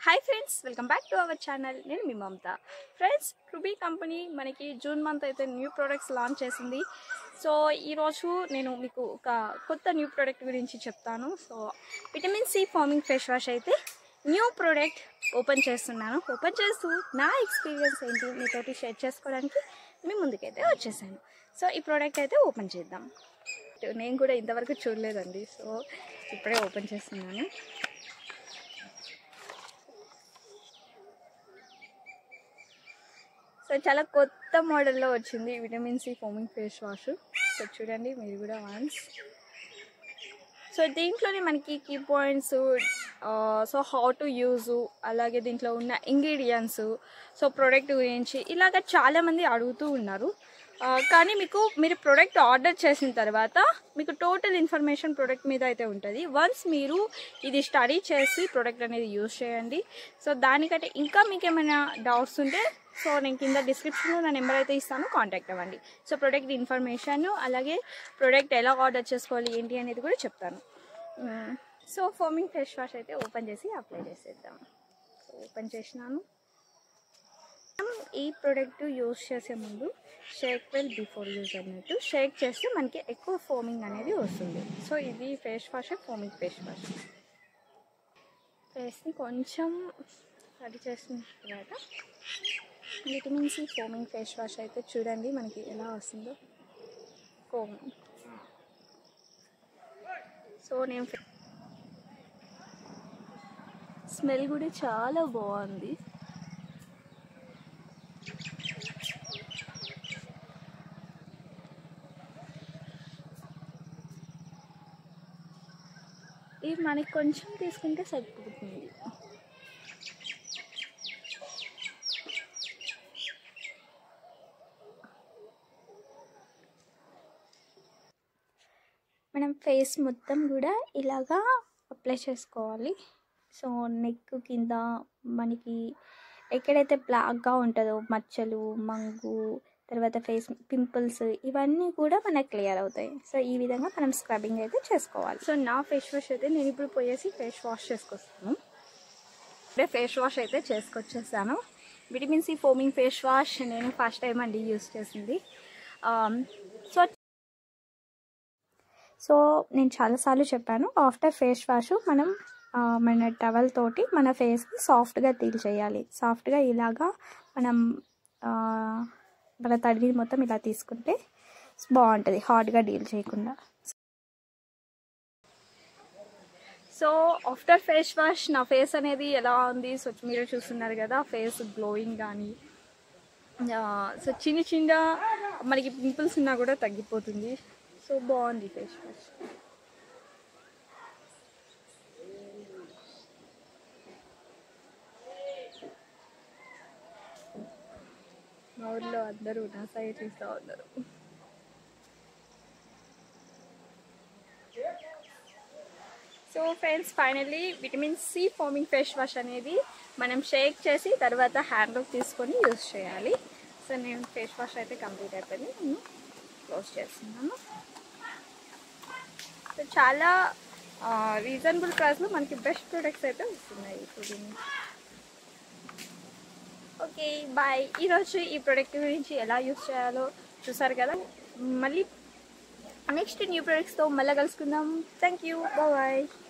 Hi friends welcome back to our channel నేను మీ Mamata friends Ruby company మనకి June month అయితే న్యూ ప్రోడక్ట్స్ లాంచ్ చేసింది సో ఈరోజు నేను మీకు ఒక కొత్త న్యూ ప్రోడక్ట్ గురించి చెప్తాను so vitamin C forming face wash అయితే న్యూ ప్రోడక్ట్ ఓపెన్ చేస్తున్నాను ఓపెన్ చేస్తూ నా ఎక్స్పీరియన్స్ ఏంటి మీతోటి షేర్ చేసుకోవడానికి మీ ముందుకైతే వచ్చేసాను సో ఈ ప్రోడక్ట్ అయితే ఓపెన్ చేద్దాం నేను కూడా ఇంతవరకు చూడలేదండి సో ఇప్పుడే ఓపెన్ చేస్తున్నాను సో చాలా కొత్త మోడల్లో వచ్చింది vitamin C foaming face wash so చూడండి మీరు కూడా వన్స్ సో దీంట్లోనే మనకి key points so how to use అలాగే దీంట్లో ఉన్న ఇంగ్రీడియంట్స్ సో ప్రోడక్ట్ గురించి ఇలాగ చాలామంది అడుగుతూ ఉన్నారు ఆ, కానీ మీకు మీరు ప్రోడక్ట్ ఆర్డర్ చేసిన తర్వాత మీకు టోటల్ ఇన్ఫర్మేషన్ ప్రోడక్ట్ మీద అయితే ఉంటుంది వన్స్ మీరు ఇది స్టడీ చేసి ప్రోడక్ట్ అనేది యూజ్ చేయండి సో దానికంటే ఇంకా మీకు ఏమైనా డౌట్స్ ఉంటే సో నేను కింద డిస్క్రిప్షన్లో నా నెంబర్ అయితే ఇస్తాను కాంటాక్ట్ అవ్వండి సో ప్రోడక్ట్ ఇన్ఫర్మేషన్ అలాగే ప్రోడక్ట్ ఎలా ఆర్డర్ చేసుకోవాలి ఏంటి అనేది కూడా చెప్తాను మ్మ్. సో ఫోమింగ్ ఫేస్ వాష్ అయితే ఓపెన్ చేసి అప్లై చేసేద్దాం సో ఓపెన్ చేసినాను మనం ఈ ప్రోడక్ట్ యూస్ చేసే ముందు షేక్ వెల్ బిఫోర్ యూజ్ అన్నట్టు షేక్ చేస్తే మనకి ఎక్కువ ఫోమింగ్ అనేది వస్తుంది సో ఇది face wash foaming face wash ఫేస్ని కొంచెం రెడీ చేసిన తర్వాత vitamin C foaming face wash అయితే చూడండి మనకి ఎలా వస్తుందో ఫోమింగ్ సో నేను స్మెల్ కూడా చాలా బాగుంది ఇది మనకి కొంచెం తీసుకుంటే సరిపోతుంది మనం ఫేస్ మొత్తం కూడా ఇలాగా అప్లై చేసుకోవాలి సో నెక్ కింద మనకి ఎక్కడైతే బ్లాక్గా ఉంటుందో మచ్చలు మంగు తర్వాత ఫేస్ పింపుల్స్ ఇవన్నీ కూడా మనకు క్లియర్ అవుతాయి సో ఈ విధంగా మనం స్క్రబ్బింగ్ అయితే చేసుకోవాలి సో నా ఫేస్ వాష్ అయితే నేను ఇప్పుడు పోయేసి ఫేస్ వాష్ చేసుకొస్తాను ఇప్పుడే ఫేస్ వాష్ అయితే చేసుకొచ్చేసాను vitamin C foaming face wash నేను ఫస్ట్ టైం అండి యూస్ చేసింది సో సో నేను చాలాసార్లు చెప్పాను ఆఫ్టర్ ఫేస్ వాష్ మనం ఆ, మన టవల్ తోటి మన ఫేస్ని సాఫ్ట్గా డీల్ చేయాలి సాఫ్ట్గా ఇలాగా మనం ఆ, మన తడిని మొత్తం ఇలా తీసుకుంటే బాగుంటుంది హాట్గా డీల్ చేయకుండా సో ఆఫ్టర్ ఫేస్ వాష్ నా ఫేస్ అనేది ఎలా ఉంది సో మీరు చూస్తున్నారు కదా ఫేస్ గ్లోయింగ్ కానీ సో చిన్న చిన్న మనకి పింపుల్స్ ఉన్నా కూడా తగ్గిపోతుంది సో బాగుంది ఫేస్ వాష్ మా ఊర్లో అందరూ నా సైడ్ చూస్తూ ఉన్నారు so friends finally vitamin C foaming face wash అనేది మనం షేక్ చేసి తర్వాత హ్యాండ్లోకి తీసుకొని యూస్ చేయాలి సో నేను ఫేస్ వాష్ అయితే కంప్లీట్ అయిపోయింది నేను క్లోజ్ చేస్తున్నాను సో చాలా రీజనబుల్ ప్రైస్లో మనకి బెస్ట్ ప్రొడక్ట్స్ అయితే వస్తున్నాయి ఇప్పుడు ఓకే బాయ్ ఈరోజు ఈ ప్రోడక్ట్ గురించి ఎలా యూస్ చేయాలో చూసారు కదా మళ్ళీ నెక్స్ట్ న్యూ ప్రొడక్ట్స్తో మళ్ళీ కలుసుకుందాం థ్యాంక్ యూ బాయ్